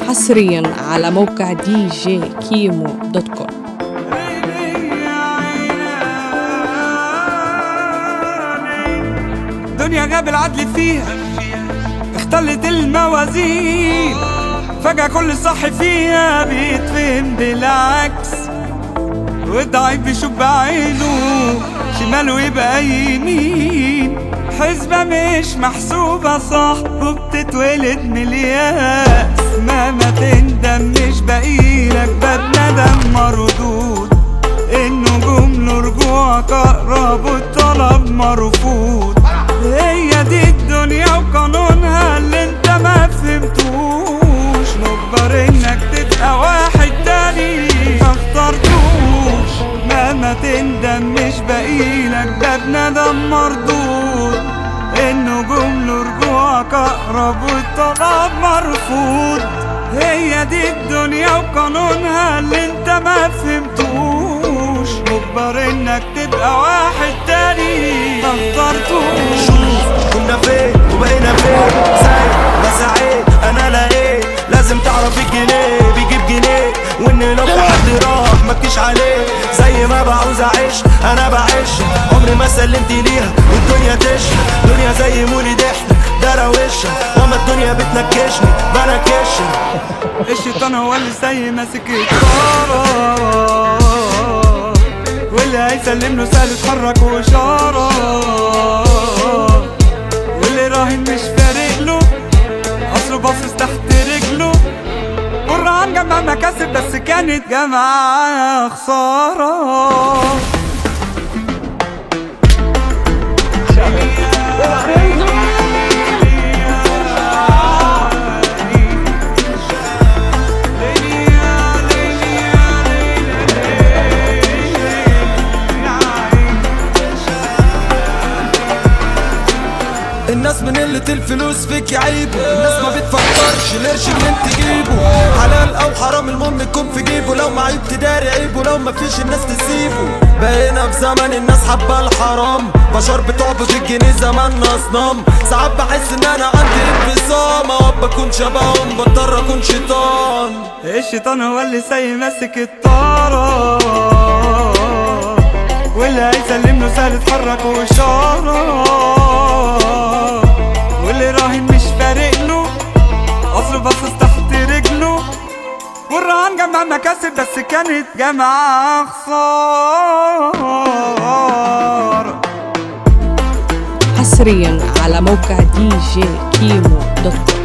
حصريا على موقع دي جي كيمو دوت كوم دنيا غاب العدل فيها اختلت الموازين فجأة كل صح فيها بيتفهم بالعكس والضعيف بيشوف بعينه شماله يبقى يمين حسبة مش محسوبة صح وبتتولد من الياس مهما تندم مش باقيلك باب ندم مردود النجوم له رجوعك اقرب والطلب مرفوض هي دي الدنيا وقانونها اللي انت ما فهمتوش مجبر انك تبقى واحد تاني ما اخترتوش مهما تندم مش باقيلك باب ندم مردود النجوم له رجوعك اقرب والطلب مرفوض هي دي الدنيا وقانونها اللي انت ما فهمتوش مجبر انك تبقى واحد تاني ما اخترتوش كنا فين وبقينا فين زي ما سعيت انا لقيت لازم تعرف الجنيه بيجيب جنيه وان لو في حد راح مكيش عليه زي ما بعوز اعيش انا بعيش عمري ما سلمت ليها والدنيا تشهد دنيا زي مولد احنا ده روشها وما الدنيا بتنكشني بنكشها الشيطان هو اللي زي ماسك الطارة واللي هيسلم له سهل اتحرك واشارة واللي راهن مش فارق له اصله باصص تحت رجله والرهان جمع مكاسب بس كانت جمعة خسارة الناس من قلة الفلوس فيك يعيبوا الناس ما بتفكرش القرش اللي انت تجيبه حلال او حرام المهم يكون في جيبه لو معيب تداري عيبه لو مفيش الناس تسيبه بقينا في زمن الناس حابة الحرام بشر بتعبد الجنيه زماننا اصنام ساعات بحس ان انا عندي انفصام اوقات بكون شبههم بضطر اكون شيطان الشيطان هو اللي ساي ماسك الطارة واللي هيسلم له سهل اتحرك واشارة واللي راهن مش فارق له اصله باصص تحت رجله والرهان جمع مكاسب بس كانت جمعة خسارة حصريا على موقع دي جي كيمو دوت كوم